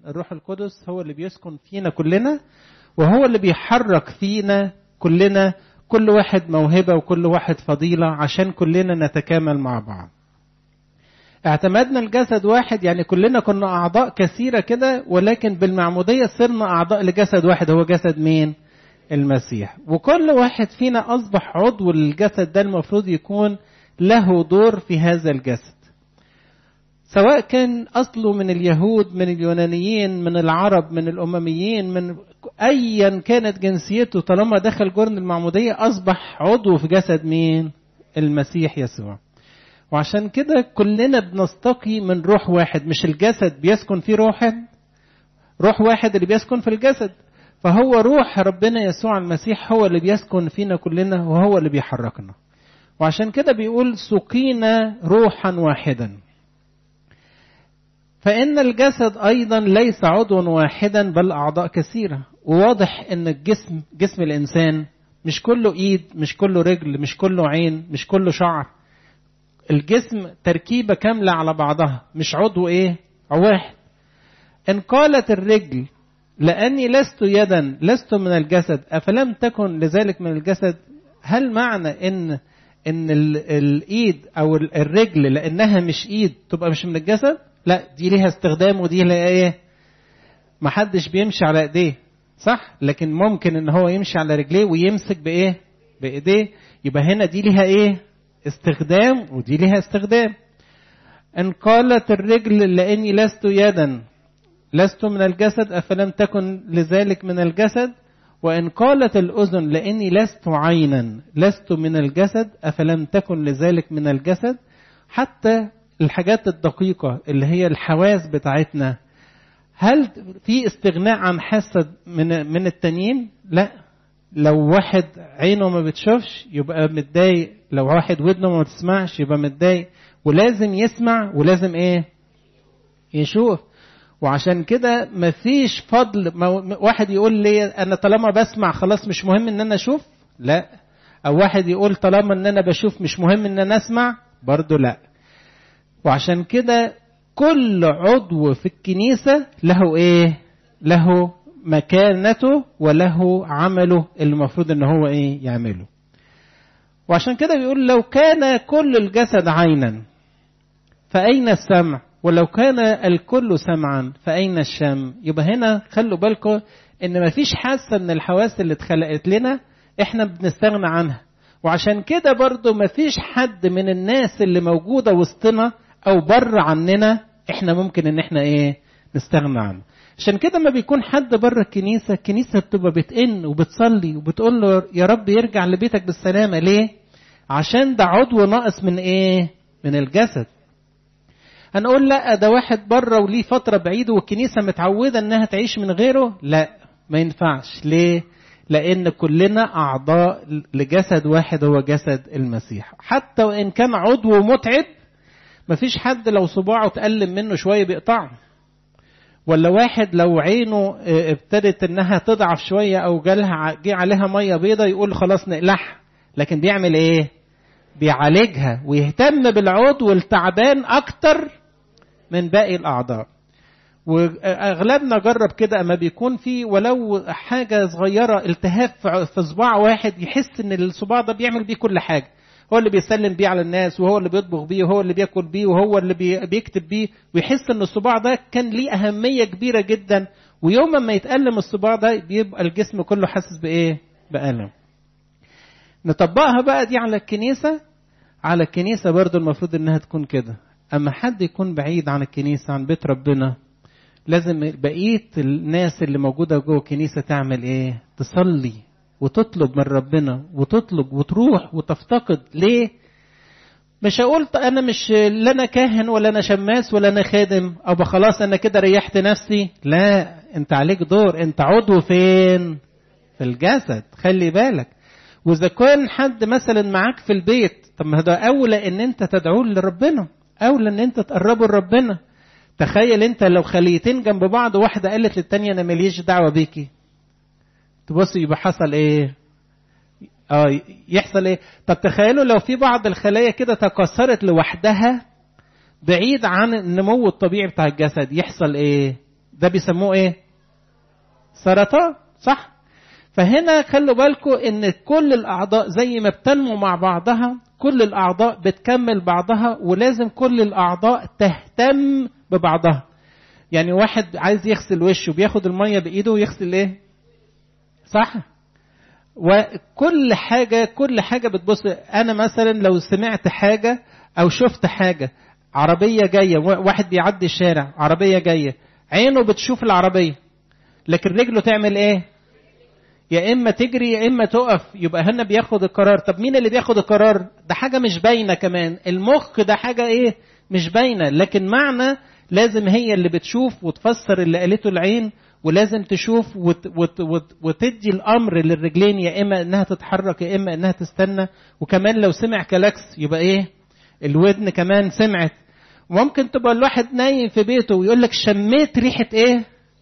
الروح القدس هو اللي بيسكن فينا كلنا وهو اللي بيحرك فينا كلنا كل واحد موهبة وكل واحد فضيلة عشان كلنا نتكامل مع بعض اعتمدنا الجسد واحد يعني كلنا كنا أعضاء كثيرة كده ولكن بالمعمودية صرنا أعضاء لجسد واحد هو جسد مين؟ المسيح وكل واحد فينا أصبح عضو للجسد ده المفروض يكون له دور في هذا الجسد سواء كان أصله من اليهود من اليونانيين من العرب من الأمميين من أيا كانت جنسيته طالما دخل جرن المعمودية أصبح عضو في جسد مين؟ المسيح يسوع وعشان كده كلنا بنستقي من روح واحد مش الجسد بيسكن فيه روح روح واحد اللي بيسكن في الجسد فهو روح ربنا يسوع المسيح هو اللي بيسكن فينا كلنا وهو اللي بيحركنا وعشان كده بيقول سقينا روحا واحدا فإن الجسد أيضا ليس عضوا واحدا بل أعضاء كثيرة وواضح إن الجسم جسم الإنسان مش كله إيد مش كله رجل مش كله عين مش كله شعر الجسم تركيبة كاملة على بعضها مش عضو إيه واحد إن قالت الرجل لأني لست يدا لست من الجسد أفلم تكن لذلك من الجسد هل معنى إن إن الإيد أو الرجل لأنها مش إيد تبقى مش من الجسد؟ لا دي ليها استخدام ودي لها إيه؟ محدش بيمشي على إيديه صح؟ لكن ممكن إن هو يمشي على رجليه ويمسك بإيه؟ بإيديه يبقى هنا دي ليها إيه؟ استخدام ودي ليها استخدام. إن قالت الرجل لأني لست يدا لست من الجسد أفلم تكن لذلك من الجسد وإن قالت الأذن لأني لست عينا لست من الجسد أفلم تكن لذلك من الجسد حتى الحاجات الدقيقة اللي هي الحواس بتاعتنا هل في استغناء عن حاسة من من التانيين؟ لا لو واحد عينه ما بتشوفش يبقى متضايق لو واحد ودنه ما بتسمعش يبقى متضايق ولازم يسمع ولازم ايه يشوف وعشان كده مفيش فضل واحد يقول لي انا طالما بسمع خلاص مش مهم ان انا اشوف لا او واحد يقول طالما ان انا بشوف مش مهم ان انا اسمع برضه لا وعشان كده كل عضو في الكنيسة له ايه له مكانته وله عمله اللي المفروض ان هو ايه يعمله وعشان كده بيقول لو كان كل الجسد عينا فأين السمع ولو كان الكل سمعا فأين الشم يبقى هنا خلوا بالكم ان مفيش حاسة من الحواس اللي اتخلقت لنا احنا بنستغنى عنها وعشان كده برضو مفيش حد من الناس اللي موجودة وسطنا او بره عننا احنا ممكن ان احنا ايه نستغنى عنه عشان كده ما بيكون حد بره الكنيسة الكنيسة بتبقى بتئن وبتصلي وبتقول له يا رب يرجع لبيتك بالسلامة ليه عشان ده عضو ناقص من ايه من الجسد هنقول لا ده واحد بره وليه فترة بعيد والكنيسة متعودة انها تعيش من غيره لا ما ينفعش ليه لان كلنا اعضاء لجسد واحد هو جسد المسيح حتى وان كان عضو متعب مفيش حد لو صباعه اتألم منه شوية بيقطعه ولا واحد لو عينه ابتدت انها تضعف شوية او جالها جه عليها مية بيضة يقول خلاص نقلعها لكن بيعمل ايه بيعالجها ويهتم بالعضو التعبان اكتر من باقي الاعضاء واغلبنا جرب كده اما بيكون في ولو حاجه صغيره التهاب في صباع واحد يحس ان الصباع ده بيعمل بيه كل حاجه هو اللي بيسلم بيه على الناس وهو اللي بيطبخ بيه وهو اللي بياكل بيه وهو اللي بيكتب بيه ويحس ان الصباع ده كان ليه اهميه كبيره جدا ويوم ما يتألم الصباع ده بيبقى الجسم كله حاسس بايه بألم نطبقها بقى دي على الكنيسة على الكنيسة برضو المفروض انها تكون كده اما حد يكون بعيد عن الكنيسة عن بيت ربنا لازم بقية الناس اللي موجودة جوه الكنيسة تعمل ايه تصلي وتطلب من ربنا وتطلب وتروح وتفتقد ليه مش هقول انا مش لا انا كاهن ولا انا شماس ولا انا خادم او خلاص انا كده ريحت نفسي لا انت عليك دور انت عضو فين في الجسد خلي بالك واذا كان حد مثلا معاك في البيت طب ما ده اولى ان انت تدعوه لربنا اولى ان انت تقربه لربنا تخيل انت لو خليتين جنب بعض واحده قالت للتانيه انا ماليش دعوه بيكي تبص يبقى حصل ايه اه يحصل ايه طب تخيلوا لو في بعض الخلايا كده تكسرت لوحدها بعيد عن النمو الطبيعي بتاع الجسد يحصل ايه ده بيسموه ايه سرطان صح فهنا خلوا بالكم ان كل الاعضاء زي ما بتنمو مع بعضها كل الاعضاء بتكمل بعضها ولازم كل الاعضاء تهتم ببعضها يعني واحد عايز يغسل وشه بياخد الميه بايده ويغسل ايه صح وكل حاجة كل حاجة بتبص أنا مثلا لو سمعت حاجة أو شفت حاجة عربية جاية واحد بيعدي الشارع عربية جاية عينه بتشوف العربية لكن رجله تعمل إيه؟ يا إما تجري يا إما تقف يبقى هنا بياخد القرار طب مين اللي بياخد القرار؟ ده حاجة مش باينة كمان المخ ده حاجة إيه؟ مش باينة لكن معنى لازم هي اللي بتشوف وتفسر اللي قالته العين ولازم تشوف وت وت وت وتدي الامر للرجلين يا اما انها تتحرك يا اما انها تستنى وكمان لو سمع كلاكس يبقى ايه الودن كمان سمعت ممكن تبقى الواحد نايم في بيته ويقول لك شميت ريحه ايه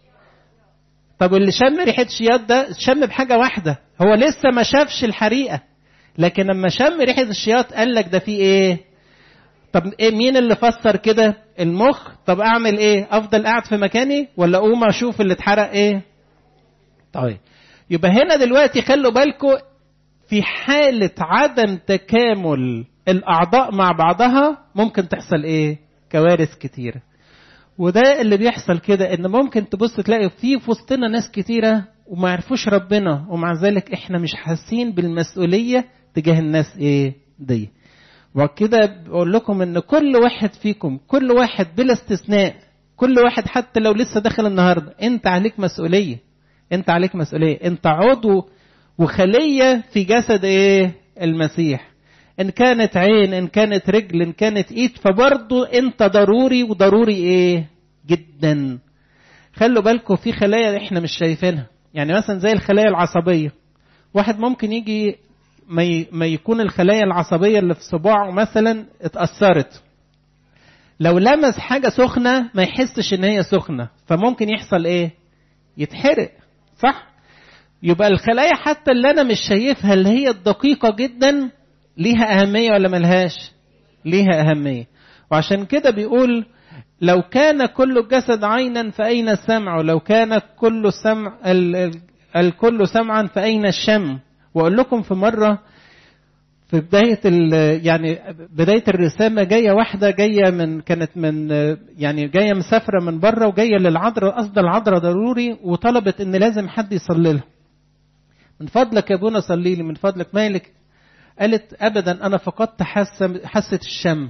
طب اللي شم ريحه شياط ده شم بحاجه واحده هو لسه ما شافش الحريقه لكن لما شم ريحه الشياط قال لك ده في ايه طب إيه مين اللي فسر كده المخ طب اعمل ايه افضل قاعد في مكاني ولا اقوم اشوف اللي اتحرق ايه طيب يبقى هنا دلوقتي خلوا بالكم في حالة عدم تكامل الأعضاء مع بعضها ممكن تحصل إيه؟ كوارث كتيرة. وده اللي بيحصل كده إن ممكن تبص تلاقي في في وسطنا ناس كتيرة وما يعرفوش ربنا ومع ذلك إحنا مش حاسين بالمسؤولية تجاه الناس إيه؟ دي. وكده بقول لكم ان كل واحد فيكم كل واحد بلا استثناء كل واحد حتى لو لسه داخل النهارده انت عليك مسؤوليه انت عليك مسؤوليه انت عضو وخليه في جسد ايه المسيح ان كانت عين ان كانت رجل ان كانت ايد فبرضه انت ضروري وضروري ايه جدا خلوا بالكم في خلايا احنا مش شايفينها يعني مثلا زي الخلايا العصبيه واحد ممكن يجي ما يكون الخلايا العصبيه اللي في صباعه مثلا اتاثرت لو لمس حاجه سخنه ما يحسش ان هي سخنه فممكن يحصل ايه يتحرق صح يبقى الخلايا حتى اللي انا مش شايفها اللي هي الدقيقه جدا ليها اهميه ولا ملهاش ليها اهميه وعشان كده بيقول لو كان كل الجسد عينا فاين السمع ولو كان كل السمع الكل سمعا فاين الشم واقول لكم في مره في بدايه يعني بدايه الرسامه جايه واحده جايه من كانت من يعني جايه مسافره من بره وجايه للعذراء قصد العذراء ضروري وطلبت ان لازم حد يصلي لها. من فضلك يا ابونا صلي لي من فضلك مالك؟ قالت ابدا انا فقدت حاسه حاسه الشم.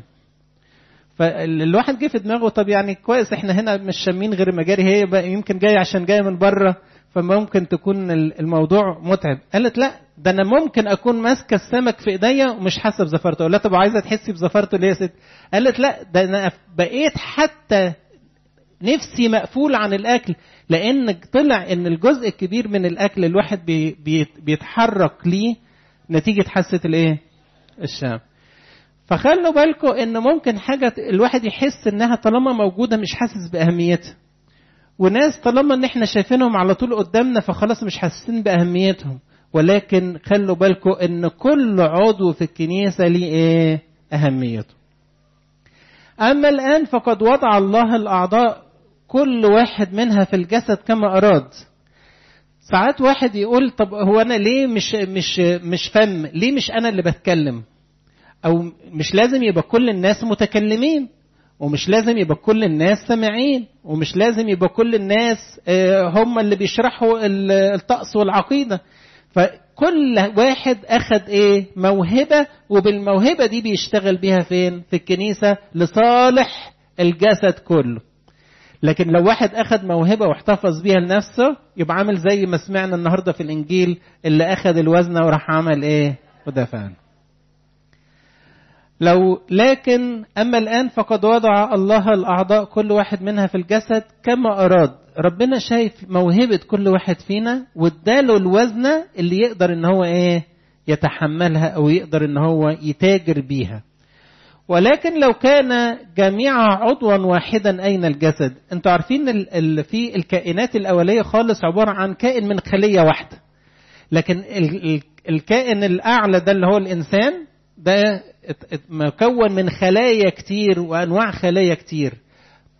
فالواحد جه في دماغه طب يعني كويس احنا هنا مش شامين غير مجاري هي بقى يمكن جايه عشان جايه من بره فممكن تكون الموضوع متعب قالت لا ده انا ممكن اكون ماسكه السمك في ايديا ومش حاسه بزفرته اقول لها طب عايزه تحسي بزفرته ليه يا ست قالت لا ده انا بقيت حتى نفسي مقفول عن الاكل لان طلع ان الجزء الكبير من الاكل الواحد بي بي بيتحرك ليه نتيجه حاسه الايه الشام فخلوا بالكم ان ممكن حاجه الواحد يحس انها طالما موجوده مش حاسس باهميتها وناس طالما ان احنا شايفينهم على طول قدامنا فخلاص مش حاسين باهميتهم ولكن خلوا بالكم ان كل عضو في الكنيسه ليه ايه اهميته اما الان فقد وضع الله الاعضاء كل واحد منها في الجسد كما اراد ساعات واحد يقول طب هو انا ليه مش مش مش فم ليه مش انا اللي بتكلم او مش لازم يبقى كل الناس متكلمين ومش لازم يبقى كل الناس سامعين ومش لازم يبقى كل الناس هم اللي بيشرحوا الطقس والعقيدة فكل واحد أخد إيه موهبة وبالموهبة دي بيشتغل بيها فين في الكنيسة لصالح الجسد كله لكن لو واحد أخد موهبة واحتفظ بيها لنفسه يبقى عامل زي ما سمعنا النهاردة في الإنجيل اللي أخد الوزنة وراح عمل إيه ودفعنا لو لكن أما الآن فقد وضع الله الأعضاء كل واحد منها في الجسد كما أراد ربنا شايف موهبة كل واحد فينا واداله الوزنة اللي يقدر ان هو ايه يتحملها او يقدر ان هو يتاجر بيها ولكن لو كان جميع عضوا واحدا اين الجسد انتوا عارفين ال ال في الكائنات الاوليه خالص عباره عن كائن من خليه واحده لكن ال الكائن الاعلى ده اللي هو الانسان ده مكون من خلايا كتير وانواع خلايا كتير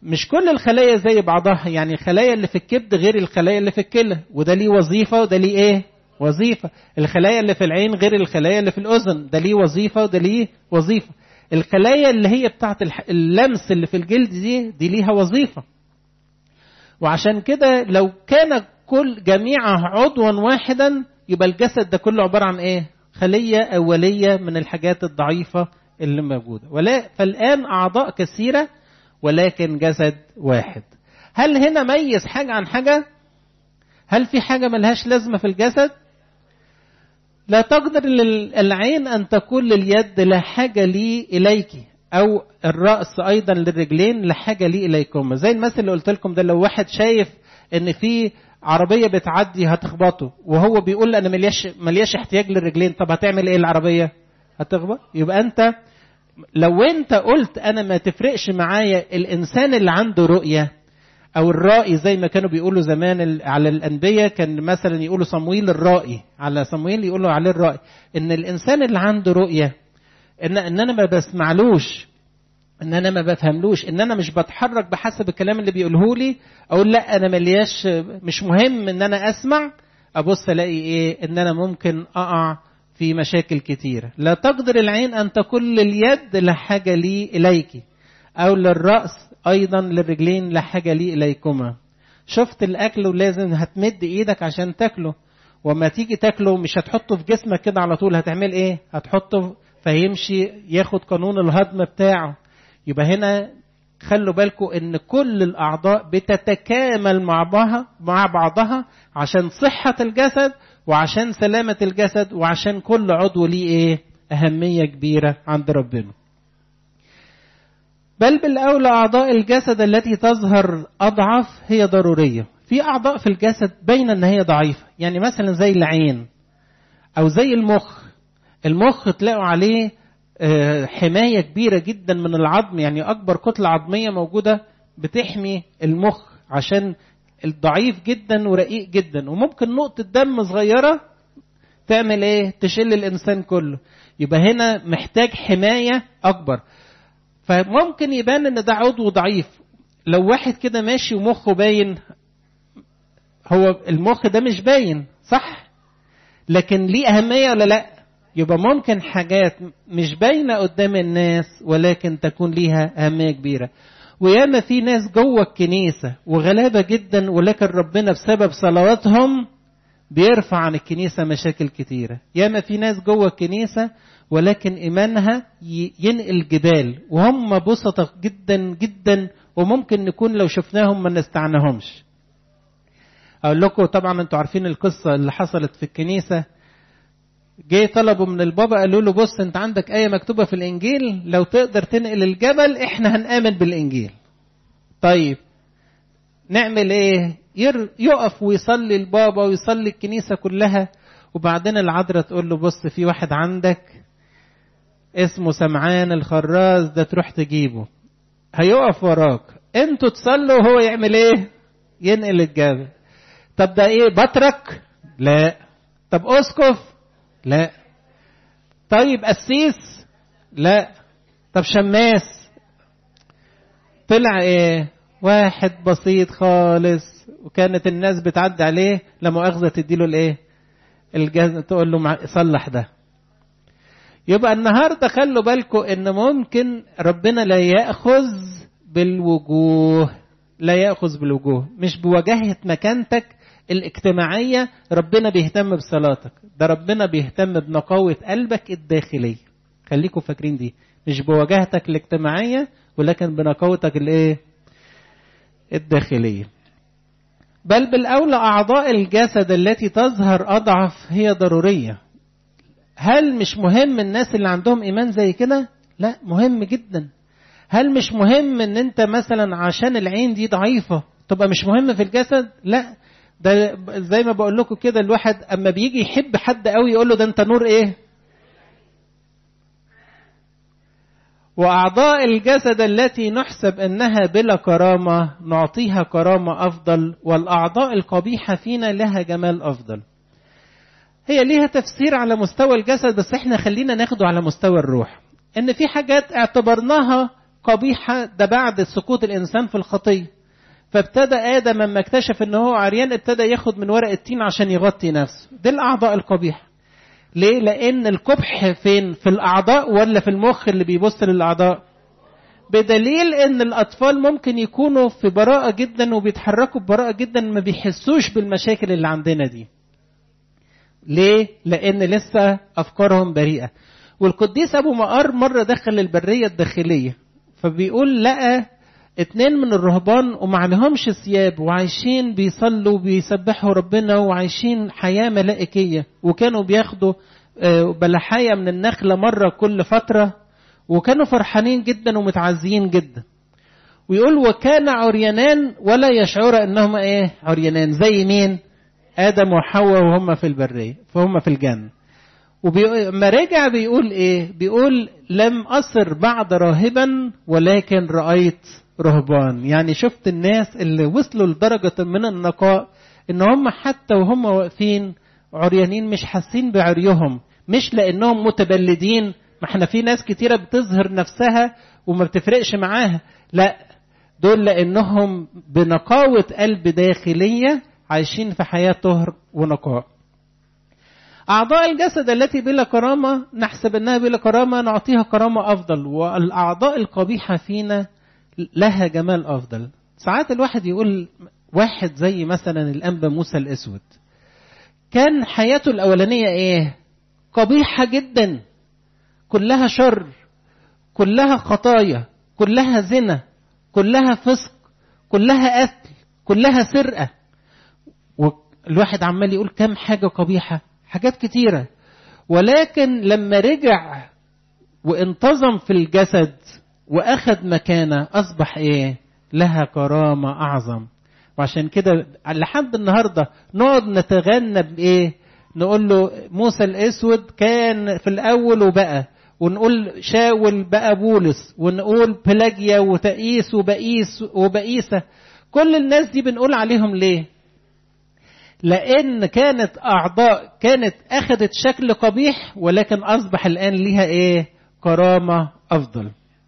مش كل الخلايا زي بعضها يعني الخلايا اللي في الكبد غير الخلايا اللي في الكلى وده ليه وظيفة وده ليه ايه وظيفة الخلايا اللي في العين غير الخلايا اللي في الأذن ده ليه وظيفة وده ليه وظيفة الخلايا اللي هي بتاعت اللمس اللي في الجلد دي دي ليها وظيفة وعشان كده لو كان كل جميعها عضوا واحدا يبقى الجسد ده كله عبارة عن ايه خلية أولية من الحاجات الضعيفة اللي موجودة ولا فالآن أعضاء كثيرة ولكن جسد واحد هل هنا ميز حاجة عن حاجة هل في حاجة ملهاش لازمة في الجسد لا تقدر العين أن تقول لليد لا حاجة لي إليك أو الرأس أيضا للرجلين لا حاجة لي إليكم زي المثل اللي قلت لكم ده لو واحد شايف إن في عربية بتعدي هتخبطه وهو بيقول أنا ملياش ملياش احتياج للرجلين طب هتعمل إيه العربية؟ هتخبط يبقى أنت لو أنت قلت أنا ما تفرقش معايا الإنسان اللي عنده رؤية او الرائي زي ما كانوا بيقولوا زمان على الانبياء كان مثلا يقولوا صمويل الرائي على صمويل يقولوا عليه الرائي ان الانسان اللي عنده رؤيه ان ان انا ما بسمعلوش ان انا ما بفهملوش ان انا مش بتحرك بحسب الكلام اللي بيقوله لي اقول لا انا ملياش مش مهم ان انا اسمع ابص الاقي ايه ان انا ممكن اقع في مشاكل كتيره لا تقدر العين ان تقول لليد لا حاجه لي اليك او للراس ايضا للرجلين لا حاجه لي اليكما شفت الاكل ولازم هتمد ايدك عشان تاكله وما تيجي تاكله مش هتحطه في جسمك كده على طول هتعمل ايه هتحطه فيمشي ياخد قانون الهضم بتاعه يبقى هنا خلوا بالكم ان كل الاعضاء بتتكامل مع بعضها مع بعضها عشان صحه الجسد وعشان سلامه الجسد وعشان كل عضو ليه ايه اهميه كبيره عند ربنا بل بالأولى أعضاء الجسد التي تظهر أضعف هي ضرورية في أعضاء في الجسد باينة أن هي ضعيفة يعني مثلا زي العين أو زي المخ المخ تلاقوا عليه حماية كبيرة جدا من العظم يعني أكبر كتلة عظمية موجودة بتحمي المخ عشان الضعيف جدا ورقيق جدا وممكن نقطة دم صغيرة تعمل ايه تشل الإنسان كله يبقى هنا محتاج حماية أكبر فممكن يبان ان ده عضو ضعيف لو واحد كده ماشي ومخه باين هو المخ ده مش باين صح لكن ليه اهميه ولا لا يبقى ممكن حاجات مش باينه قدام الناس ولكن تكون ليها اهميه كبيره وياما في ناس جوه الكنيسه وغلابه جدا ولكن ربنا بسبب صلواتهم بيرفع عن الكنيسه مشاكل كتيره ياما في ناس جوه الكنيسه ولكن إيمانها ينقل جبال وهم بسطة جدا جدا وممكن نكون لو شفناهم ما نستعناهمش أقول لكم طبعا أنتوا عارفين القصة اللي حصلت في الكنيسة جه طلبوا من البابا قالوا له بص أنت عندك آية مكتوبة في الإنجيل لو تقدر تنقل الجبل إحنا هنآمن بالإنجيل طيب نعمل إيه يقف ويصلي البابا ويصلي الكنيسة كلها وبعدين العذراء تقول له بص في واحد عندك اسمه سمعان الخراز ده تروح تجيبه هيقف وراك انتوا تصلوا وهو يعمل ايه ينقل الجبل طب ده ايه بطرك لا طب اسقف لا طيب قسيس لا طب شماس طلع ايه واحد بسيط خالص وكانت الناس بتعدي عليه لما مؤاخذه تديله الايه الجهاز تقول له صلح ده يبقى النهارده خلوا بالكم ان ممكن ربنا لا ياخذ بالوجوه لا ياخذ بالوجوه مش بوجاهه مكانتك الاجتماعيه ربنا بيهتم بصلاتك ده ربنا بيهتم بنقاوه قلبك الداخليه خليكم فاكرين دي مش بوجاهتك الاجتماعيه ولكن بنقاوتك الايه الداخليه بل بالأولى أعضاء الجسد التي تظهر أضعف هي ضرورية هل مش مهم الناس اللي عندهم إيمان زي كده؟ لا مهم جدا هل مش مهم ان انت مثلا عشان العين دي ضعيفة تبقى مش مهم في الجسد؟ لا ده زي ما بقول لكم كده الواحد اما بيجي يحب حد قوي يقول له ده انت نور ايه؟ واعضاء الجسد التي نحسب انها بلا كرامه نعطيها كرامه افضل والاعضاء القبيحه فينا لها جمال افضل هي ليها تفسير على مستوى الجسد بس احنا خلينا ناخده على مستوى الروح ان في حاجات اعتبرناها قبيحة ده بعد سقوط الإنسان في الخطية فابتدى آدم لما اكتشف إن هو عريان ابتدى ياخد من ورق التين عشان يغطي نفسه دي الأعضاء القبيحة ليه؟ لأن القبح فين؟ في الأعضاء ولا في المخ اللي بيبص للأعضاء؟ بدليل ان الاطفال ممكن يكونوا في براءة جدا وبيتحركوا ببراءة جدا ما بيحسوش بالمشاكل اللي عندنا دي ليه لان لسه افكارهم بريئة والقديس ابو مقار مرة دخل البرية الداخلية فبيقول لقى اتنين من الرهبان ومعلهمش ثياب وعايشين بيصلوا وبيسبحوا ربنا وعايشين حياة ملائكية وكانوا بياخدوا بلحاية من النخلة مرة كل فترة وكانوا فرحانين جدا ومتعزيين جدا ويقول وكان عريانان ولا يشعر انهم ايه عريانان زي مين ادم وحواء وهم في البريه فهم في الجنه وما رجع بيقول ايه بيقول لم اصر بعد راهبا ولكن رايت رهبان يعني شفت الناس اللي وصلوا لدرجه من النقاء ان هم حتى وهم واقفين عريانين مش حاسين بعريهم مش لانهم متبلدين ما احنا في ناس كتيرة بتظهر نفسها وما بتفرقش معاها لا دول لانهم بنقاوة قلب داخلية عايشين في حياة طهر ونقاء أعضاء الجسد التي بلا كرامة نحسب أنها بلا كرامة نعطيها كرامة أفضل والأعضاء القبيحة فينا لها جمال أفضل ساعات الواحد يقول واحد زي مثلا الأنبا موسى الأسود كان حياته الأولانية إيه قبيحة جدا كلها شر كلها خطايا كلها زنا كلها فسق كلها قتل كلها سرقة والواحد عمال يقول كم حاجة قبيحة حاجات كتيرة ولكن لما رجع وانتظم في الجسد واخد مكانه اصبح ايه لها كرامة اعظم وعشان كده لحد النهاردة نقعد نتغنى بايه نقول له موسى الاسود كان في الاول وبقى ونقول شاول بقى بولس ونقول بلاجيا وتقيس وبقيس وبقيسة كل الناس دي بنقول عليهم ليه لأن كانت أعضاء كانت أخذت شكل قبيح ولكن أصبح الآن ليها إيه كرامة أفضل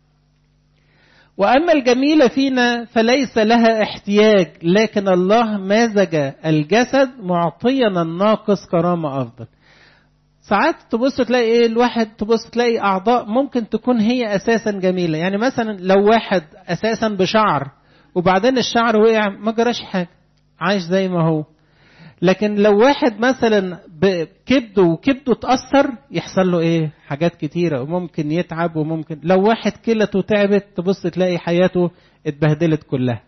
وأما الجميلة فينا فليس لها احتياج لكن الله مازج الجسد معطينا الناقص كرامة أفضل ساعات تبص تلاقي ايه الواحد تبص تلاقي اعضاء ممكن تكون هي اساسا جميله يعني مثلا لو واحد اساسا بشعر وبعدين الشعر وقع ما جراش حاجه عايش زي ما هو لكن لو واحد مثلا بكبده وكبده اتأثر يحصل له ايه حاجات كتيرة وممكن يتعب وممكن لو واحد كلته تعبت تبص تلاقي حياته اتبهدلت كلها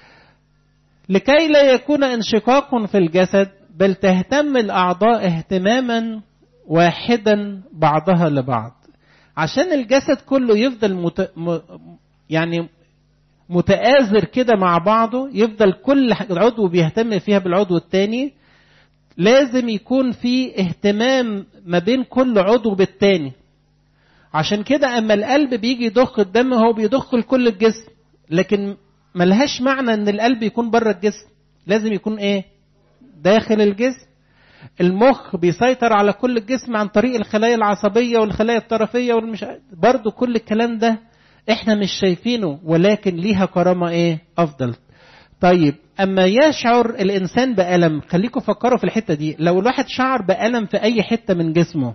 لكي لا يكون انشقاق في الجسد بل تهتم الأعضاء اهتماما واحدا بعضها لبعض عشان الجسد كله يفضل مت... م... يعني متآزر كده مع بعضه يفضل كل عضو بيهتم فيها بالعضو التاني لازم يكون في اهتمام ما بين كل عضو بالتاني عشان كده اما القلب بيجي يضخ الدم هو بيضخ لكل الجسم لكن ملهاش معنى ان القلب يكون بره الجسم لازم يكون ايه داخل الجسم المخ بيسيطر على كل الجسم عن طريق الخلايا العصبية والخلايا الطرفية والمش برضو كل الكلام ده احنا مش شايفينه ولكن ليها كرامة ايه افضل طيب اما يشعر الانسان بألم خليكم فكروا في الحتة دي لو الواحد شعر بألم في اي حتة من جسمه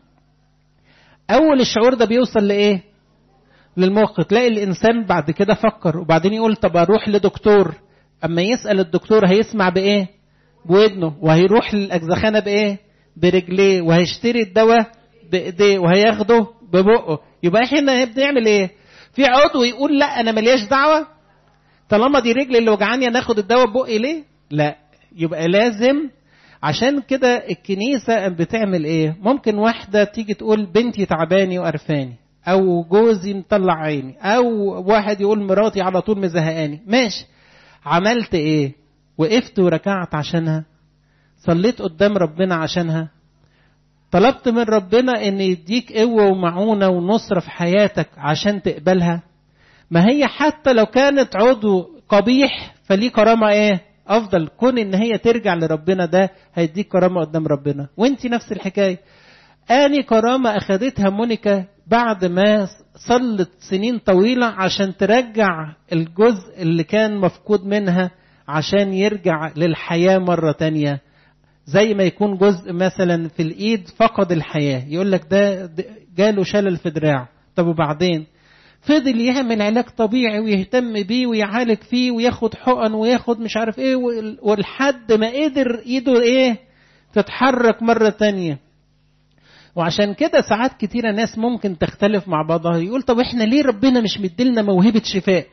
اول الشعور ده بيوصل لايه للمخ تلاقي الانسان بعد كده فكر وبعدين يقول طب اروح لدكتور اما يسأل الدكتور هيسمع بايه بودنه وهيروح للاجزخانه بايه برجليه وهيشتري الدواء بايديه وهياخده ببقه يبقى احنا بنعمل ايه في عضو يقول لا انا ملياش دعوه طالما دي رجلي اللي وجعاني انا اخد الدواء ببقي ليه لا يبقى لازم عشان كده الكنيسة بتعمل ايه ممكن واحدة تيجي تقول بنتي تعباني وقرفاني او جوزي مطلع عيني او واحد يقول مراتي على طول مزهقاني ماشي عملت ايه وقفت وركعت عشانها صليت قدام ربنا عشانها طلبت من ربنا ان يديك قوة ومعونة ونصرة في حياتك عشان تقبلها ما هي حتى لو كانت عضو قبيح فليه كرامة ايه افضل كون ان هي ترجع لربنا ده هيديك كرامة قدام ربنا وانت نفس الحكاية اني كرامة اخدتها مونيكا بعد ما صلت سنين طويلة عشان ترجع الجزء اللي كان مفقود منها عشان يرجع للحياة مرة تانية زي ما يكون جزء مثلا في الإيد فقد الحياة يقول لك ده جاله شلل في دراعه طب وبعدين فضل يعمل علاج طبيعي ويهتم بيه ويعالج فيه وياخد حقن وياخد مش عارف ايه ولحد ما قدر ايده ايه تتحرك مرة تانية وعشان كده ساعات كتيرة ناس ممكن تختلف مع بعضها يقول طب احنا ليه ربنا مش مديلنا موهبة شفاء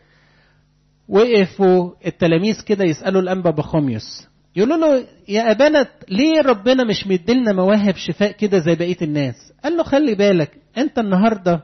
وقفوا التلاميذ كده يسألوا الأنبا بخوميوس يقولوا له يا أبانا ليه ربنا مش مديلنا مواهب شفاء كده زي بقية الناس قال له خلي بالك انت النهاردة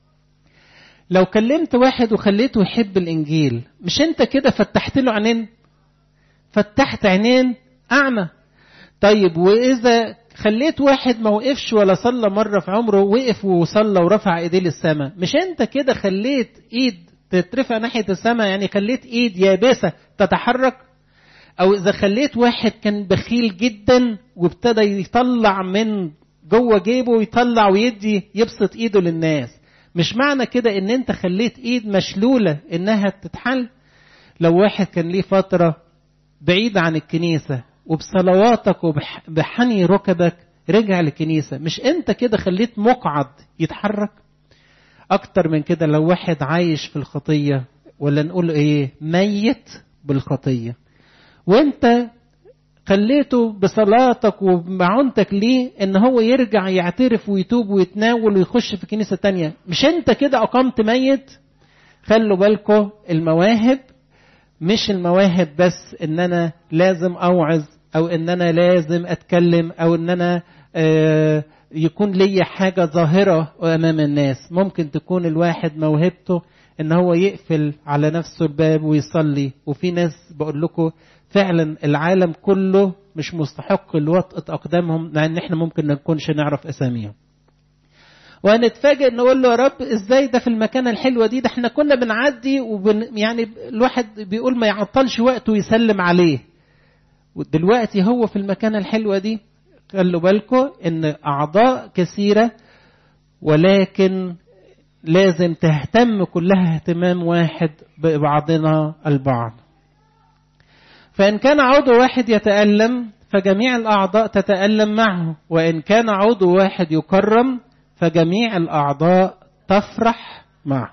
لو كلمت واحد وخليته يحب الإنجيل مش انت كده فتحت له عينين فتحت عينين أعمى طيب وإذا خليت واحد ما وقفش ولا صلى مرة في عمره وقف وصلى ورفع ايديه للسماء مش انت كده خليت ايد تترفع ناحية السماء يعني خليت ايد يابسة تتحرك او اذا خليت واحد كان بخيل جدا وابتدى يطلع من جوه جيبه ويطلع ويدي يبسط ايده للناس مش معنى كده ان انت خليت ايد مشلولة انها تتحل لو واحد كان ليه فترة بعيد عن الكنيسة وبصلواتك وبحني ركبك رجع للكنيسة مش انت كده خليت مقعد يتحرك اكتر من كده لو واحد عايش في الخطية ولا نقول ايه ميت بالخطية وانت خليته بصلاتك وبمعونتك ليه ان هو يرجع يعترف ويتوب ويتناول ويخش في كنيسة تانية مش انت كده اقمت ميت خلوا بالكم المواهب مش المواهب بس ان انا لازم اوعظ او ان انا لازم اتكلم او ان انا آه يكون لي حاجة ظاهرة امام الناس ممكن تكون الواحد موهبته ان هو يقفل على نفسه الباب ويصلي وفي ناس بقول لكم فعلا العالم كله مش مستحق لوطأة اقدامهم مع ان احنا ممكن ما نكونش نعرف اساميهم وهنتفاجئ نقول له يا رب ازاي ده في المكانه الحلوه دي ده احنا كنا بنعدي وبن يعني الواحد بيقول ما يعطلش وقته ويسلم عليه ودلوقتي هو في المكانه الحلوه دي خلوا بالكم ان اعضاء كثيره ولكن لازم تهتم كلها اهتمام واحد ببعضنا البعض فان كان عضو واحد يتالم فجميع الاعضاء تتالم معه وان كان عضو واحد يكرم فجميع الأعضاء تفرح معه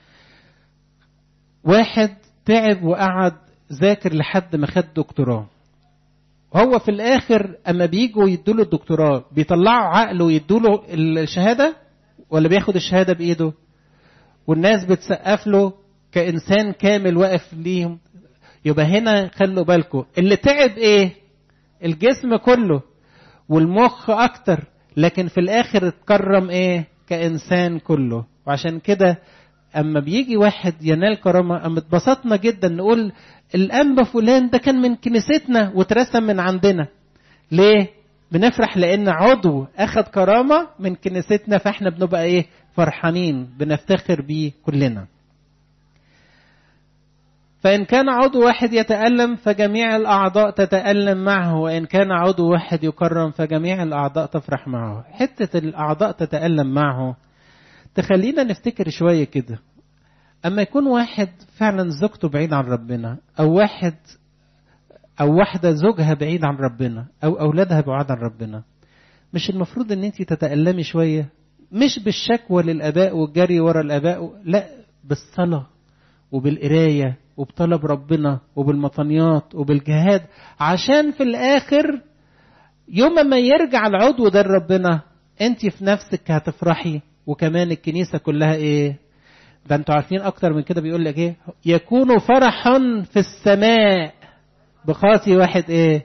واحد تعب وقعد ذاكر لحد ما خد دكتوراه هو في الآخر أما بيجوا يدوله الدكتوراه بيطلعوا عقله ويدوله الشهادة ولا بياخد الشهادة بإيده والناس بتسقف له كإنسان كامل واقف ليهم يبقى هنا خلوا بالكم اللي تعب إيه الجسم كله والمخ أكتر لكن في الاخر اتكرم ايه كانسان كله وعشان كده اما بيجي واحد ينال كرامه اما اتبسطنا جدا نقول الانبا فلان ده كان من كنيستنا واترسم من عندنا ليه بنفرح لان عضو اخذ كرامه من كنيستنا فاحنا بنبقى ايه فرحانين بنفتخر بيه كلنا فإن كان عضو واحد يتألم فجميع الأعضاء تتألم معه وإن كان عضو واحد يكرم فجميع الأعضاء تفرح معه حتة الأعضاء تتألم معه تخلينا نفتكر شوية كده أما يكون واحد فعلا زوجته بعيد عن ربنا أو واحد أو واحدة زوجها بعيد عن ربنا أو أولادها بعيد عن ربنا مش المفروض إن أنت تتألمي شوية مش بالشكوى للآباء والجري ورا الآباء لا بالصلاة وبالقراية وبطلب ربنا وبالمطنيات وبالجهاد عشان في الآخر يوم ما يرجع العضو ده لربنا انت في نفسك هتفرحي وكمان الكنيسة كلها ايه ده انتوا عارفين اكتر من كده بيقول لك ايه يكون فرحا في السماء بخاطي واحد ايه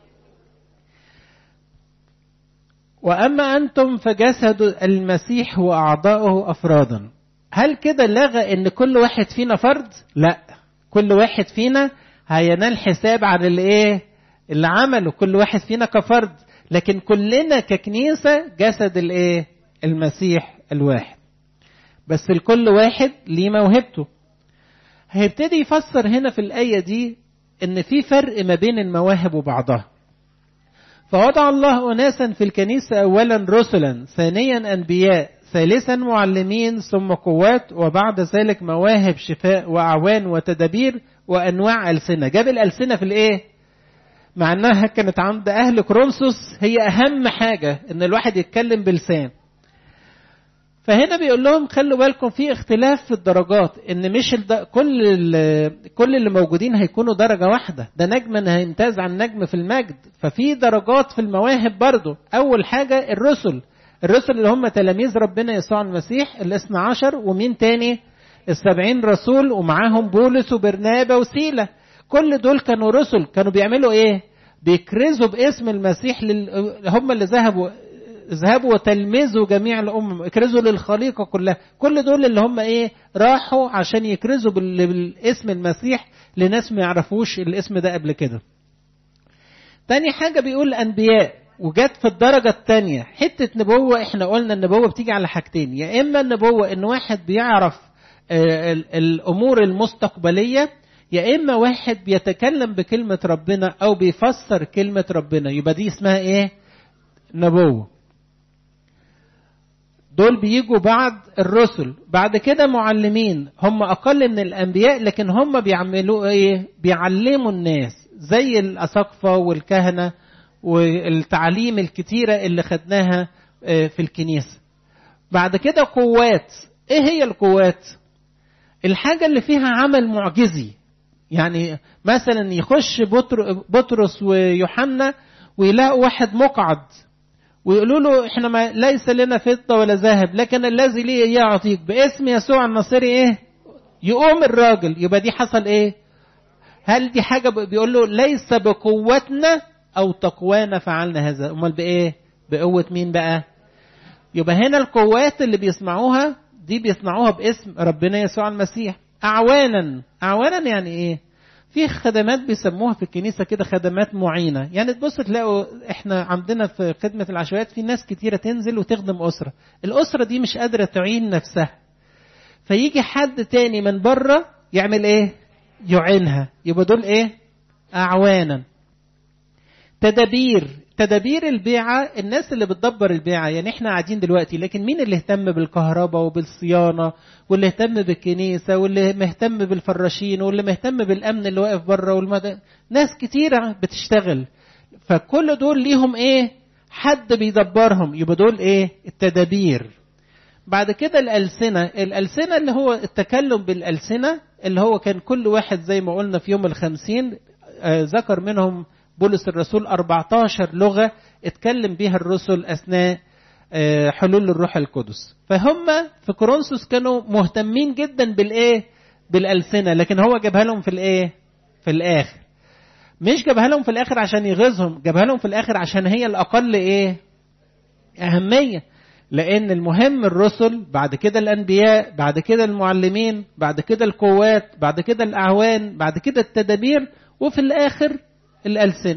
واما انتم فجسد المسيح واعضاؤه افرادا هل كده لغى ان كل واحد فينا فرد لا كل واحد فينا هينال حساب عن اللي ايه اللي عمله كل واحد فينا كفرد لكن كلنا ككنيسه جسد الايه المسيح الواحد بس الكل واحد ليه موهبته هيبتدي يفسر هنا في الايه دي ان في فرق ما بين المواهب وبعضها فوضع الله اناسا في الكنيسه اولا رسلا ثانيا انبياء ثالثا معلمين ثم قوات وبعد ذلك مواهب شفاء وأعوان وتدابير وأنواع ألسنة جاب الألسنة في الإيه مع أنها كانت عند أهل كرونسوس هي أهم حاجة إن الواحد يتكلم بلسان فهنا بيقول لهم خلوا بالكم في اختلاف في الدرجات ان مش الد... كل ال... كل اللي موجودين هيكونوا درجه واحده ده نجم هيمتاز عن نجم في المجد ففي درجات في المواهب برضه اول حاجه الرسل الرسل اللي هم تلاميذ ربنا يسوع المسيح الاثنى عشر ومين تاني السبعين رسول ومعاهم بولس وبرنابا وسيلة كل دول كانوا رسل كانوا بيعملوا ايه بيكرزوا باسم المسيح لل... هم اللي ذهبوا اذهبوا وتلمذوا جميع الامم اكرزوا للخليقه كلها كل دول اللي هم ايه راحوا عشان يكرزوا بالاسم المسيح لناس ما يعرفوش الاسم ده قبل كده تاني حاجه بيقول الانبياء وجت في الدرجة الثانية حتة نبوة احنا قلنا النبوة بتيجي على حاجتين يا اما النبوة ان واحد بيعرف الامور المستقبلية يا اما واحد بيتكلم بكلمة ربنا او بيفسر كلمة ربنا يبقى دي اسمها ايه نبوة دول بيجوا بعد الرسل بعد كده معلمين هم اقل من الانبياء لكن هم بيعملوا ايه بيعلموا الناس زي الاساقفه والكهنه والتعليم الكتيره اللي خدناها في الكنيسه بعد كده قوات ايه هي القوات الحاجه اللي فيها عمل معجزي يعني مثلا يخش بطرس ويوحنا ويلاقوا واحد مقعد ويقولوا له احنا ما ليس لنا فضه ولا ذهب لكن الذي لي يعطيك باسم يسوع الناصري ايه يقوم الراجل يبقى دي حصل ايه هل دي حاجه بيقول له ليس بقوتنا او تقوانا فعلنا هذا امال بايه بقوه مين بقى يبقى هنا القوات اللي بيسمعوها دي بيسمعوها باسم ربنا يسوع المسيح اعوانا اعوانا يعني ايه في خدمات بيسموها في الكنيسة كده خدمات معينة يعني تبص تلاقوا احنا عندنا في خدمة العشوائيات في ناس كتيرة تنزل وتخدم أسرة الأسرة دي مش قادرة تعين نفسها فيجي حد تاني من بره يعمل ايه يعينها يبقى دول ايه أعوانا تدابير تدابير البيعة الناس اللي بتدبر البيعة يعني احنا قاعدين دلوقتي لكن مين اللي اهتم بالكهرباء وبالصيانة واللي اهتم بالكنيسة واللي مهتم بالفراشين واللي مهتم بالأمن اللي واقف بره والمد... ناس كتيرة بتشتغل فكل دول ليهم ايه حد بيدبرهم يبقى دول ايه التدابير بعد كده الألسنة الألسنة اللي هو التكلم بالألسنة اللي هو كان كل واحد زي ما قلنا في يوم الخمسين آه ذكر منهم بولس الرسول 14 لغة اتكلم بها الرسل أثناء حلول الروح القدس فهم في كورنثوس كانوا مهتمين جدا بالإيه بالألسنة لكن هو جابها لهم في الإيه في الآخر مش جابها لهم في الآخر عشان يغيظهم جابها لهم في الآخر عشان هي الأقل إيه أهمية لأن المهم الرسل بعد كده الأنبياء بعد كده المعلمين بعد كده القوات بعد كده الأعوان بعد كده التدابير وفي الآخر الألسنة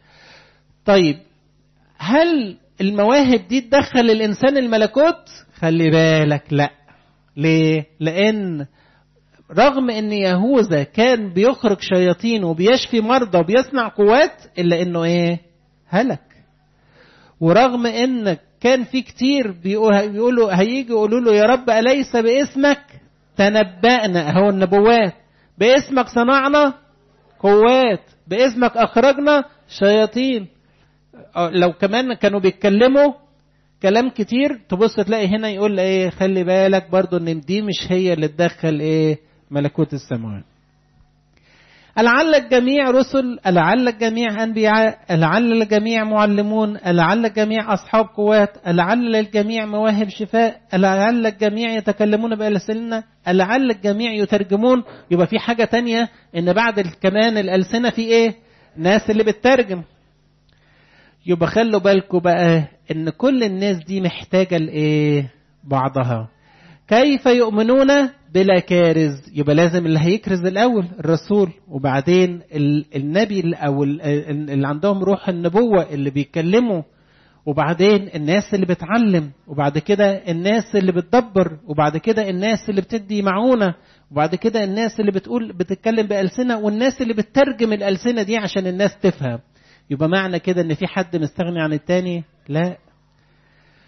طيب هل المواهب دي تدخل الإنسان الملكوت خلي بالك لا ليه لأن رغم ان يهوذا كان بيخرج شياطين وبيشفي مرضى وبيصنع قوات الا انه ايه هلك ورغم ان كان في كتير بيقولوا هيجي يقولوا له يا رب اليس باسمك تنبأنا هو النبوات باسمك صنعنا قوات باسمك اخرجنا شياطين لو كمان كانوا بيتكلموا كلام كتير تبص تلاقي هنا يقول ايه خلي بالك برضو ان دي مش هي اللي تدخل ايه ملكوت السماوات لعل الجميع رسل لعل الجميع انبياء لعل الجميع معلمون لعل الجميع اصحاب قوات لعل الجميع مواهب شفاء لعل الجميع يتكلمون بألسنة لعل الجميع يترجمون يبقى في حاجة تانية ان بعد كمان الألسنة في ايه ناس اللي بتترجم يبقى خلوا بالكم بقى ان كل الناس دي محتاجة لايه بعضها كيف يؤمنون بلا كارز يبقى لازم اللي هيكرز الاول الرسول وبعدين النبي او اللي عندهم روح النبوه اللي بيتكلموا وبعدين الناس اللي بتعلم وبعد كده الناس اللي بتدبر وبعد كده الناس اللي بتدي معونه وبعد كده الناس اللي بتقول بتتكلم بألسنة والناس اللي بتترجم الألسنة دي عشان الناس تفهم يبقى معنى كده ان في حد مستغني عن التاني لا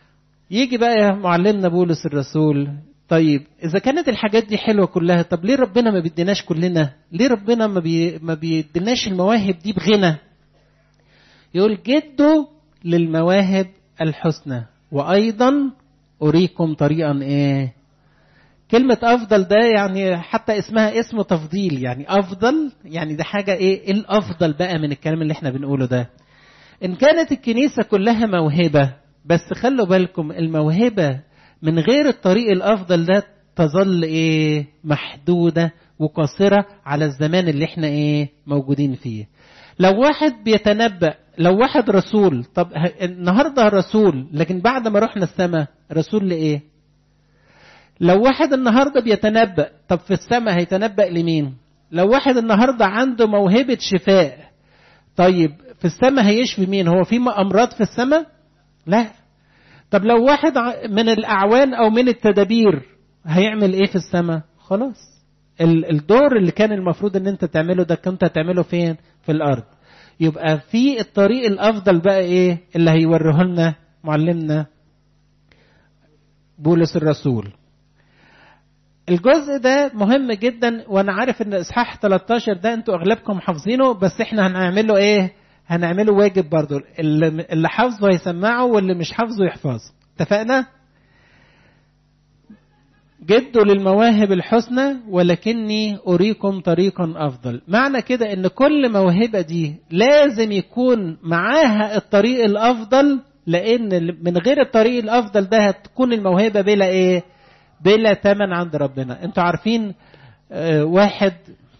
يجي بقى معلمنا بولس الرسول طيب اذا كانت الحاجات دي حلوه كلها طب ليه ربنا ما بيديناش كلنا ليه ربنا ما, بي ما بيديناش المواهب دي بغنى يقول جدوا للمواهب الحسنى وايضا اريكم طريقا ايه كلمة أفضل ده يعني حتى اسمها اسم تفضيل يعني أفضل يعني ده حاجة إيه الأفضل بقى من الكلام اللي إحنا بنقوله ده إن كانت الكنيسة كلها موهبة بس خلوا بالكم الموهبة من غير الطريق الأفضل ده تظل إيه محدودة وقاصرة على الزمان اللي إحنا إيه موجودين فيه لو واحد بيتنبأ لو واحد رسول طب النهاردة رسول لكن بعد ما رحنا السماء رسول لإيه لو واحد النهارده بيتنبأ طب في السماء هيتنبأ لمين؟ لو واحد النهارده عنده موهبة شفاء طيب في السماء هيشفي مين؟ هو في أمراض في السماء؟ لا طب لو واحد من الأعوان أو من التدابير هيعمل إيه في السماء؟ خلاص الدور اللي كان المفروض إن أنت تعمله ده كنت هتعمله فين؟ في الأرض يبقى في الطريق الأفضل بقى إيه اللي هيوريه لنا معلمنا بولس الرسول الجزء ده مهم جدا وانا عارف ان اصحاح 13 ده انتوا اغلبكم حافظينه بس احنا هنعمله ايه هنعمله واجب برضو اللي حافظه هيسمعه واللي مش حافظه يحفظه اتفقنا جدوا للمواهب الحسنى ولكني أريكم طريقا أفضل معنى كده إن كل موهبة دي لازم يكون معاها الطريق الأفضل لأن من غير الطريق الأفضل ده هتكون الموهبة بلا إيه بلا ثمن عند ربنا انتوا عارفين واحد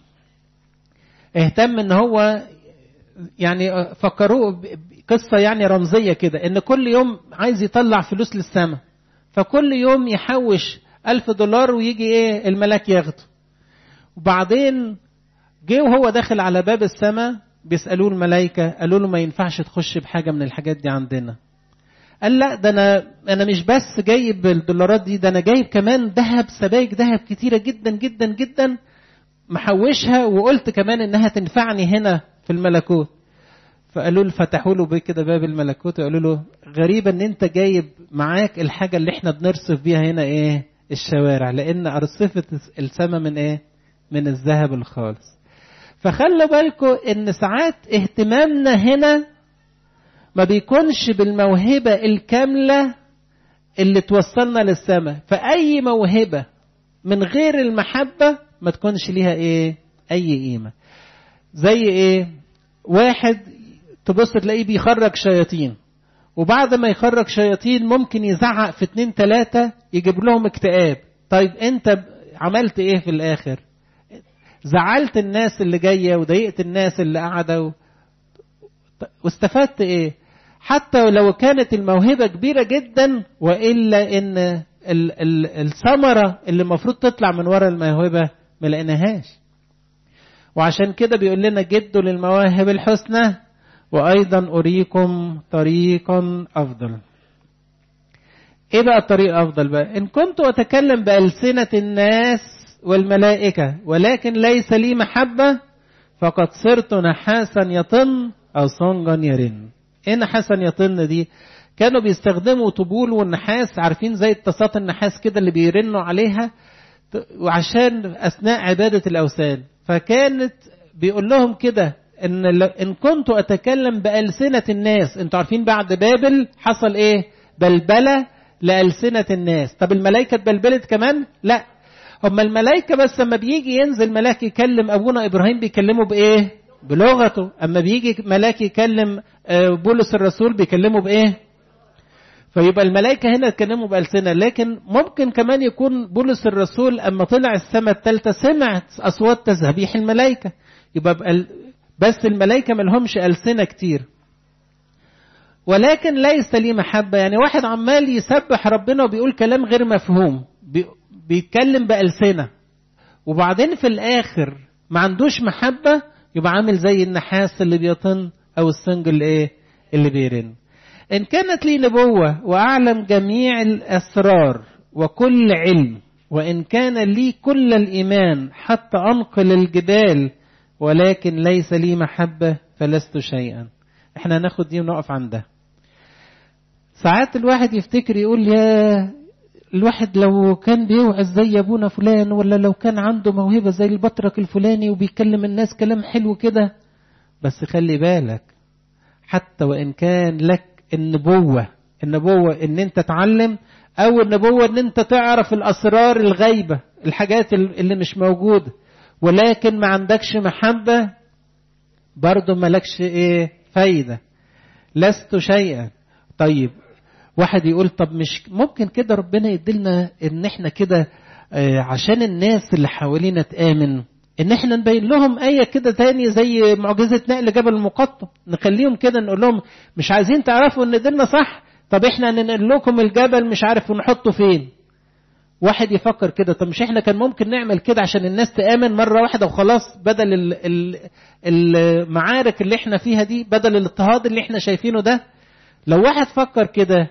اهتم ان هو يعني فكروه قصة يعني رمزية كده ان كل يوم عايز يطلع فلوس للسماء فكل يوم يحوش ألف دولار ويجي ايه الملاك ياخده وبعدين جه وهو داخل على باب السماء بيسألوه الملائكة قالوا له ما ينفعش تخش بحاجة من الحاجات دي عندنا قال لا ده انا انا مش بس جايب الدولارات دي ده انا جايب كمان ذهب سبائك ذهب كتيره جدا جدا جدا محوشها وقلت كمان انها تنفعني هنا في الملكوت فقالوا له فتحوا له كده باب الملكوت وقالوا له غريبه ان انت جايب معاك الحاجه اللي احنا بنرصف بيها هنا ايه الشوارع لان ارصفه السماء من ايه من الذهب الخالص فخلوا بالكم ان ساعات اهتمامنا هنا ما بيكونش بالموهبة الكاملة اللي توصلنا للسماء فأي موهبة من غير المحبة ما تكونش ليها ايه اي قيمة زي ايه واحد تبص تلاقيه بيخرج شياطين وبعد ما يخرج شياطين ممكن يزعق في اتنين تلاتة يجيب لهم اكتئاب طيب انت عملت ايه في الاخر زعلت الناس اللي جاية وضايقت الناس اللي قاعدة واستفدت ايه حتى لو كانت الموهبة كبيرة جدا وإلا إن الثمرة اللي المفروض تطلع من ورا الموهبة ما لقيناهاش وعشان كده بيقول لنا جدوا للمواهب الحسنى وأيضا أريكم طريقا أفضل إيه بقى الطريق الأفضل بقى إن كنت أتكلم بألسنة الناس والملائكة ولكن ليس لي محبة فقد صرت نحاسا يطن أو صنجا يرن ايه نحاسا يطن دي كانوا بيستخدموا طبول والنحاس عارفين زي اتصات النحاس كده اللي بيرنوا عليها وعشان اثناء عباده الاوثان فكانت بيقول لهم كده ان ان كنت اتكلم بالسنه الناس انتوا عارفين بعد بابل حصل ايه بلبله لالسنه الناس طب الملائكه اتبلبلت كمان لا هم الملائكه بس لما بيجي ينزل ملاك يكلم ابونا ابراهيم بيكلمه بايه بلغته اما بيجي ملاك يكلم بولس الرسول بيكلمه بايه فيبقى الملائكة هنا اتكلموا بألسنة لكن ممكن كمان يكون بولس الرسول أما طلع السماء الثالثة سمعت أصوات تسبيح الملائكة يبقى بس الملائكة ملهمش ألسنة كتير ولكن ليس لي محبة يعني واحد عمال يسبح ربنا وبيقول كلام غير مفهوم بيتكلم بألسنة وبعدين في الآخر ما عندوش محبة يبقى عامل زي النحاس اللي بيطن أو السنج اللي إيه اللي بيرن إن كانت لي نبوة وأعلم جميع الأسرار وكل علم وإن كان لي كل الإيمان حتى أنقل الجبال ولكن ليس لي محبة فلست شيئا احنا هناخد دي ونقف عندها ساعات الواحد يفتكر يقول يا الواحد لو كان بيوعظ زي ابونا فلان ولا لو كان عنده موهبه زي البطرك الفلاني وبيكلم الناس كلام حلو كده بس خلي بالك حتى وان كان لك النبوه النبوه ان انت تعلم او النبوه ان انت تعرف الاسرار الغيبه الحاجات اللي مش موجوده ولكن ما عندكش محبه برضه مالكش ايه فايده لست شيئا طيب واحد يقول طب مش ممكن كده ربنا يديلنا ان احنا كده عشان الناس اللي حوالينا تآمن ان احنا نبين لهم آية كده تاني زي معجزة نقل جبل المقطم نخليهم كده نقول لهم مش عايزين تعرفوا ان ديننا صح طب احنا ننقل لكم الجبل مش عارف ونحطه فين واحد يفكر كده طب مش احنا كان ممكن نعمل كده عشان الناس تآمن مرة واحدة وخلاص بدل ال ال المعارك اللي احنا فيها دي بدل الاضطهاد اللي احنا شايفينه ده لو واحد فكر كده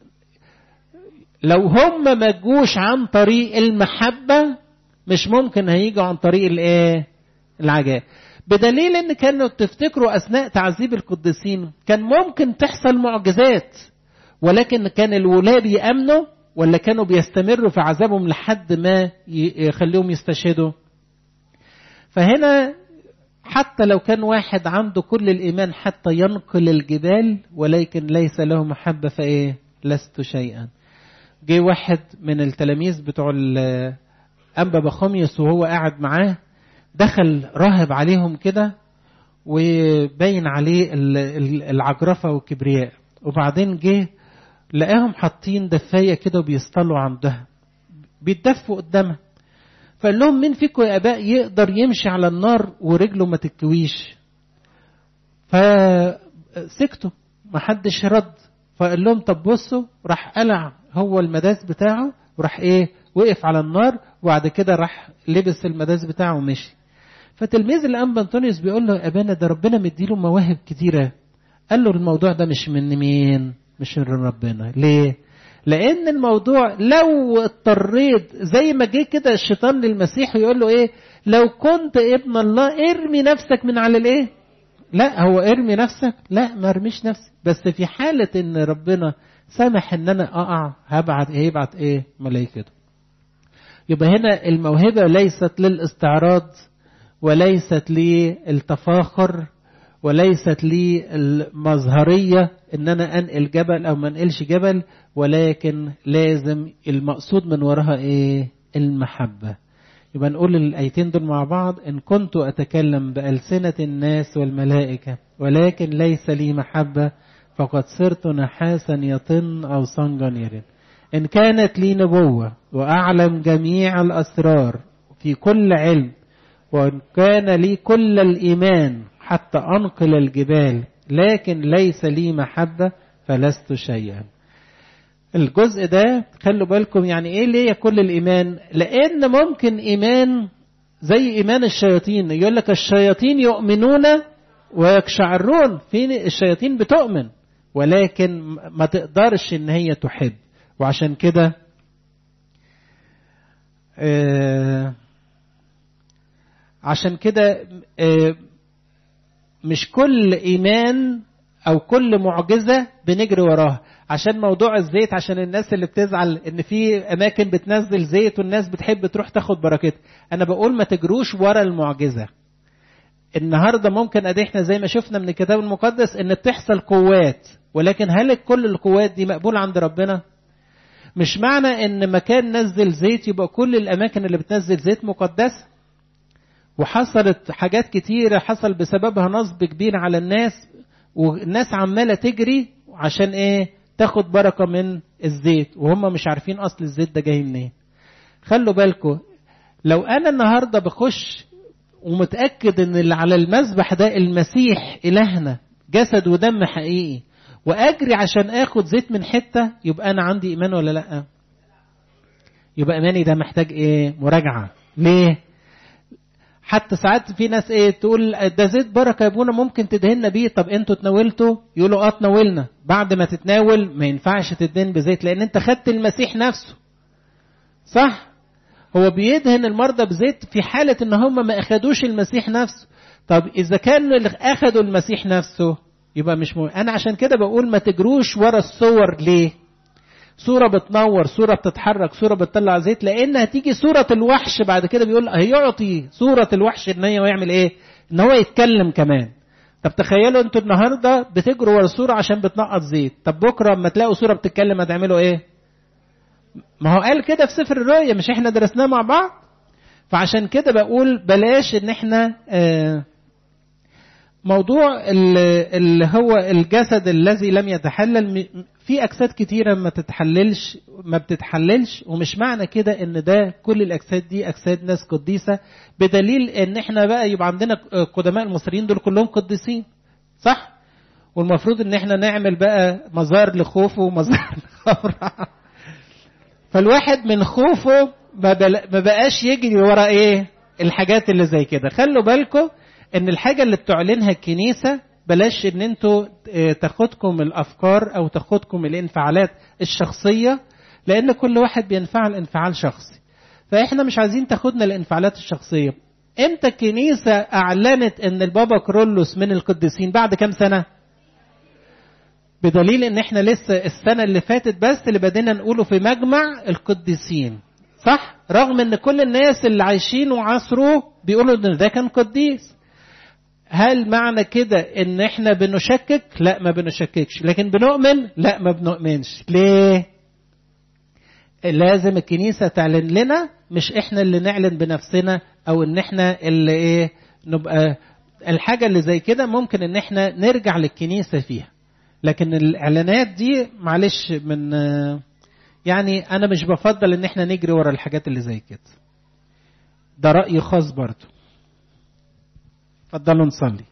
لو هم ما جوش عن طريق المحبة مش ممكن هيجوا عن طريق الايه العجائب بدليل ان كانوا تفتكروا اثناء تعذيب القديسين كان ممكن تحصل معجزات ولكن كان الولاة بيأمنوا ولا كانوا بيستمروا في عذابهم لحد ما يخليهم يستشهدوا فهنا حتى لو كان واحد عنده كل الإيمان حتى ينقل الجبال ولكن ليس له محبة فإيه لست شيئا جه واحد من التلاميذ بتوع أنبا بخوميوس وهو قاعد معاه دخل راهب عليهم كده وبين عليه العجرفة والكبرياء وبعدين جه لقاهم حاطين دفاية كده وبيصطلوا عندها بيتدفوا قدامها فقال لهم مين فيكم يا اباء يقدر يمشي على النار ورجله ما تتكويش فسكتوا ما حدش رد فقال لهم طب بصوا راح قلع هو المداس بتاعه وراح ايه وقف على النار وبعد كده راح لبس المداس بتاعه ومشي فتلميذ الانبا انطونيوس بيقول له يا ابانا ده ربنا مديله مواهب كتيره قال له الموضوع ده مش من مين مش من ربنا ليه لان الموضوع لو اضطريت زي ما جه كده الشيطان للمسيح ويقول له ايه لو كنت ابن الله ارمي نفسك من على الايه لا هو ارمي نفسك لا ما ارميش نفسي بس في حالة ان ربنا سمح ان انا اقع هبعت ايه يبعت ايه ملائكته يبقى هنا الموهبة ليست للاستعراض وليست للتفاخر وليست لي المظهرية ان انا انقل جبل او ما انقلش جبل ولكن لازم المقصود من وراها ايه المحبة يبقى نقول الايتين دول مع بعض ان كنت اتكلم بألسنة الناس والملائكة ولكن ليس لي محبة فقد صرت نحاسا يطن او صنجا يرن ان كانت لي نبوة واعلم جميع الاسرار في كل علم وان كان لي كل الايمان حتى أنقل الجبال لكن ليس لي محبة فلست شيئا الجزء ده خلوا بالكم يعني ايه ليه كل الإيمان لأن ممكن إيمان زي إيمان الشياطين يقول لك الشياطين يؤمنون ويقشعرون في الشياطين بتؤمن ولكن ما تقدرش ان هي تحب وعشان كده آه عشان كده آه مش كل ايمان او كل معجزه بنجري وراها عشان موضوع الزيت عشان الناس اللي بتزعل ان في اماكن بتنزل زيت والناس بتحب تروح تاخد بركتها انا بقول ما تجروش ورا المعجزه النهارده ممكن ادي احنا زي ما شفنا من الكتاب المقدس ان بتحصل قوات ولكن هل كل القوات دي مقبوله عند ربنا مش معنى ان مكان نزل زيت يبقى كل الاماكن اللي بتنزل زيت مقدسه وحصلت حاجات كتيرة حصل بسببها نصب كبير على الناس والناس عمالة تجري عشان ايه تاخد بركة من الزيت وهم مش عارفين اصل الزيت ده جاي منين خلوا بالكم لو انا النهاردة بخش ومتأكد ان اللي على المذبح ده المسيح الهنا جسد ودم حقيقي واجري عشان اخد زيت من حتة يبقى انا عندي ايمان ولا لا يبقى ايماني ده محتاج ايه مراجعة ليه حتى ساعات في ناس ايه تقول ده زيت بركه يا ابونا ممكن تدهنا بيه طب انتوا تناولتوا يقولوا اه تناولنا بعد ما تتناول ما ينفعش تدهن بزيت لان انت خدت المسيح نفسه صح هو بيدهن المرضى بزيت في حاله ان هم ما اخدوش المسيح نفسه طب اذا كانوا اللي اخدوا المسيح نفسه يبقى مش مهم انا عشان كده بقول ما تجروش ورا الصور ليه صورة بتنور صورة بتتحرك صورة بتطلع زيت لان هتيجي صورة الوحش بعد كده بيقول هيعطي صورة الوحش ان هو يعمل ايه ان هو يتكلم كمان طب تخيلوا انتوا النهارده بتجروا ورا صورة عشان بتنقط زيت طب بكره اما تلاقوا صورة بتتكلم هتعملوا ايه ما هو قال كده في سفر الرؤيا مش احنا درسناه مع بعض فعشان كده بقول بلاش ان احنا آه موضوع اللي هو الجسد الذي لم يتحلل في اجساد كتيره ما تتحللش ما بتتحللش ومش معنى كده ان ده كل الاجساد دي اجساد ناس قديسه بدليل ان احنا بقى يبقى عندنا قدماء المصريين دول كلهم قديسين صح والمفروض ان احنا نعمل بقى مزار لخوفه ومزار لخوفه فالواحد من خوفه ما بقاش يجري ورا ايه الحاجات اللي زي كده خلوا بالكم ان الحاجة اللي بتعلنها الكنيسة بلاش ان انتوا تاخدكم الافكار او تاخدكم الانفعالات الشخصية لان كل واحد بينفعل انفعال شخصي فاحنا مش عايزين تاخدنا الانفعالات الشخصية امتى الكنيسة اعلنت ان البابا كرولوس من القديسين بعد كام سنة بدليل ان احنا لسه السنة اللي فاتت بس اللي بدينا نقوله في مجمع القديسين صح رغم ان كل الناس اللي عايشين وعصره بيقولوا ان ده كان قديس هل معنى كده ان احنا بنشكك لا ما بنشككش لكن بنؤمن لا ما بنؤمنش ليه لازم الكنيسة تعلن لنا مش احنا اللي نعلن بنفسنا او ان احنا اللي ايه نبقى الحاجة اللي زي كده ممكن ان احنا نرجع للكنيسة فيها لكن الاعلانات دي معلش من يعني انا مش بفضل ان احنا نجري ورا الحاجات اللي زي كده ده رأي خاص برضه اتفضلوا نصلي